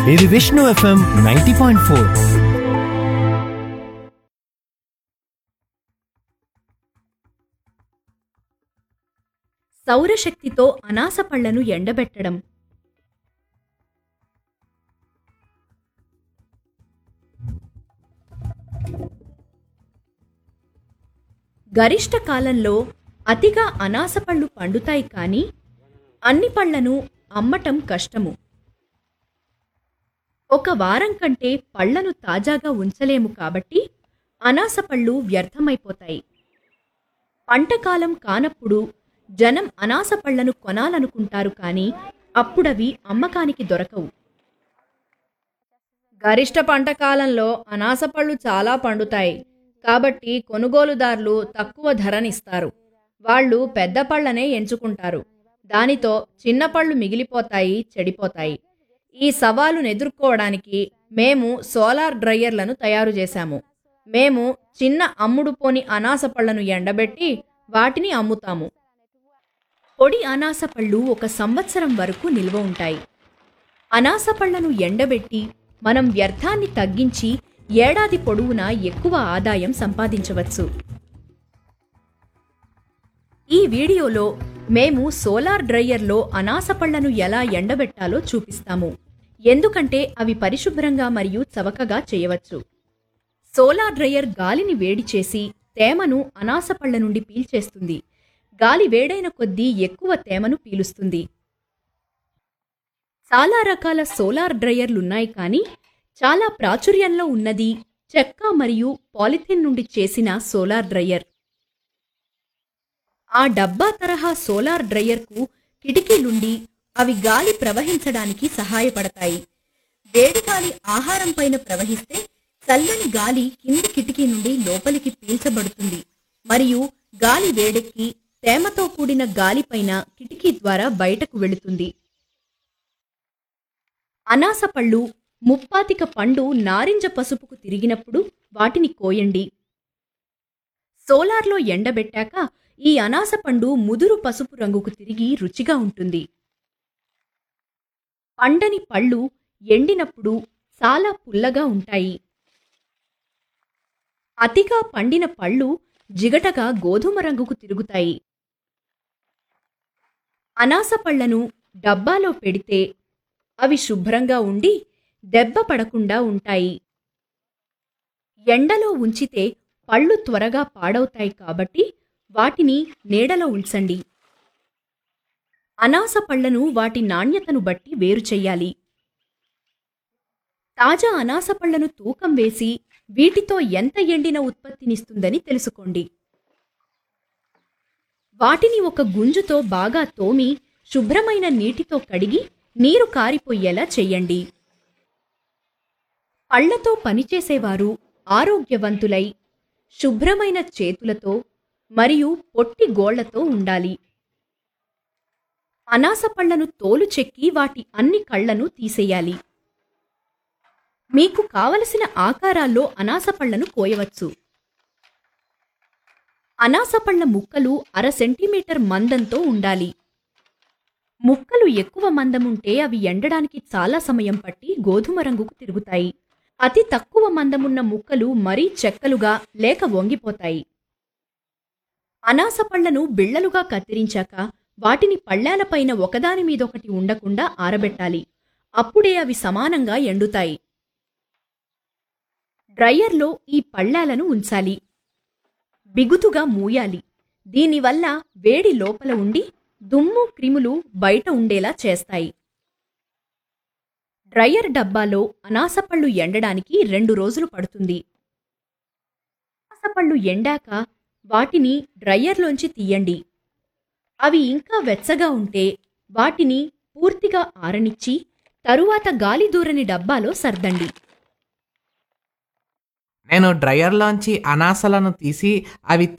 ఇది Vishnu FM ninety point four సౌరశక్తితో అనాస పళ్లను ఎండబెట్టడం గరిష్ట కాలంలో అతిగా అనాస పళ్ళు పండుతాయి కానీ అన్ని పళ్లను అమ్మటం కష్టము ఒక వారం కంటే పళ్లను తాజాగా ఉంచలేము కాబట్టి అనాస పళ్ళు వ్యర్థమైపోతాయి పంటకాలం కానప్పుడు జనం అనాస పళ్లను కొనాలనుకుంటారు కానీ అప్పుడవి అమ్మకానికి దొరకవు గరిష్ట పంట కాలంలో అనాస పళ్ళు చాలా పండుతాయి కాబట్టి కొనుగోలుదారులు తక్కువ ధరనిస్తారు వాళ్ళు పెద్ద పళ్ళనే ఎంచుకుంటారు దానితో చిన్న పళ్ళు మిగిలిపోతాయి చెడిపోతాయి ఈ సవాలును ఎదుర్కోవడానికి మేము సోలార్ డ్రయ్యర్లను తయారు చేశాము మేము చిన్న అమ్ముడు పోని అనాస పళ్లను ఎండబెట్టి వాటిని అమ్ముతాము పొడి అనాస పళ్ళు ఒక సంవత్సరం వరకు నిల్వ ఉంటాయి అనాస పళ్లను ఎండబెట్టి మనం వ్యర్థాన్ని తగ్గించి ఏడాది పొడవునా ఎక్కువ ఆదాయం సంపాదించవచ్చు ఈ వీడియోలో మేము సోలార్ డ్రయ్యర్లో అనాస పళ్లను ఎలా ఎండబెట్టాలో చూపిస్తాము ఎందుకంటే అవి పరిశుభ్రంగా మరియు చవకగా చేయవచ్చు సోలార్ డ్రయ్యర్ గాలిని వేడి చేసి తేమను అనాస పళ్ల నుండి పీల్చేస్తుంది గాలి వేడైన కొద్దీ ఎక్కువ తేమను పీలుస్తుంది చాలా రకాల సోలార్ డ్రయ్యర్లున్నాయి కానీ చాలా ప్రాచుర్యంలో ఉన్నది చెక్క మరియు పాలిథిన్ నుండి చేసిన సోలార్ డ్రయ్యర్ ఆ డబ్బా తరహా సోలార్ డ్రయ్యర్కు కిటికీలుండి అవి గాలి ప్రవహించడానికి సహాయపడతాయి వేడి గాలి ఆహారం పైన ప్రవహిస్తే చల్లని గాలి కింది కిటికీ నుండి లోపలికి పీల్చబడుతుంది మరియు గాలి వేడెక్కి తేమతో కూడిన గాలిపైన కిటికీ ద్వారా బయటకు వెళుతుంది అనాస పళ్ళు ముప్పాతిక పండు నారింజ పసుపుకు తిరిగినప్పుడు వాటిని కోయండి సోలార్లో ఎండబెట్టాక ఈ అనాస పండు ముదురు పసుపు రంగుకు తిరిగి రుచిగా ఉంటుంది పండని పళ్ళు ఎండినప్పుడు చాలా పుల్లగా ఉంటాయి అతిగా పండిన పళ్ళు జిగటగా గోధుమ రంగుకు తిరుగుతాయి అనాస పళ్లను డబ్బాలో పెడితే అవి శుభ్రంగా ఉండి దెబ్బ పడకుండా ఉంటాయి ఎండలో ఉంచితే పళ్ళు త్వరగా పాడవుతాయి కాబట్టి వాటిని నీడలో ఉంచండి అనాస పళ్లను వాటి నాణ్యతను బట్టి వేరు చెయ్యాలి తాజా అనాస పళ్లను తూకం వేసి వీటితో ఎంత ఎండిన ఉత్పత్తినిస్తుందని తెలుసుకోండి వాటిని ఒక గుంజుతో బాగా తోమి శుభ్రమైన నీటితో కడిగి నీరు కారిపోయేలా చెయ్యండి పళ్లతో పనిచేసేవారు ఆరోగ్యవంతులై శుభ్రమైన చేతులతో మరియు పొట్టి గోళ్లతో ఉండాలి అనాస పళ్లను తోలు చెక్కి వాటి అన్ని కళ్లను తీసేయాలి మీకు కావలసిన ఆకారాల్లో అనాస పళ్లను కోయవచ్చు అనాస పళ్ల ముక్కలు అర సెంటీమీటర్ మందంతో ఉండాలి ముక్కలు ఎక్కువ మందముంటే అవి ఎండడానికి చాలా సమయం పట్టి గోధుమ రంగుకు తిరుగుతాయి అతి తక్కువ మందమున్న ముక్కలు మరీ చెక్కలుగా లేక వంగిపోతాయి అనాస పళ్లను బిళ్లలుగా కత్తిరించాక వాటిని పళ్ళాలపైన ఒకదాని మీదొకటి ఉండకుండా ఆరబెట్టాలి అప్పుడే అవి సమానంగా ఎండుతాయి డ్రయ్యర్లో ఈ పళ్ళాలను ఉంచాలి బిగుతుగా మూయాలి దీనివల్ల వేడి లోపల ఉండి దుమ్ము క్రిములు బయట ఉండేలా చేస్తాయి డ్రయ్యర్ డబ్బాలో అనాసపళ్ళు ఎండడానికి రెండు రోజులు పడుతుంది అనాసపళ్ళు ఎండాక వాటిని డ్రయ్యర్లోంచి తీయండి అవి ఇంకా వెచ్చగా ఉంటే వాటిని పూర్తిగా ఆరనిచ్చి తరువాత గాలి దూరని డబ్బాలో సర్దండి నేను డ్రయర్లోంచి అనాసలను తీసి అవి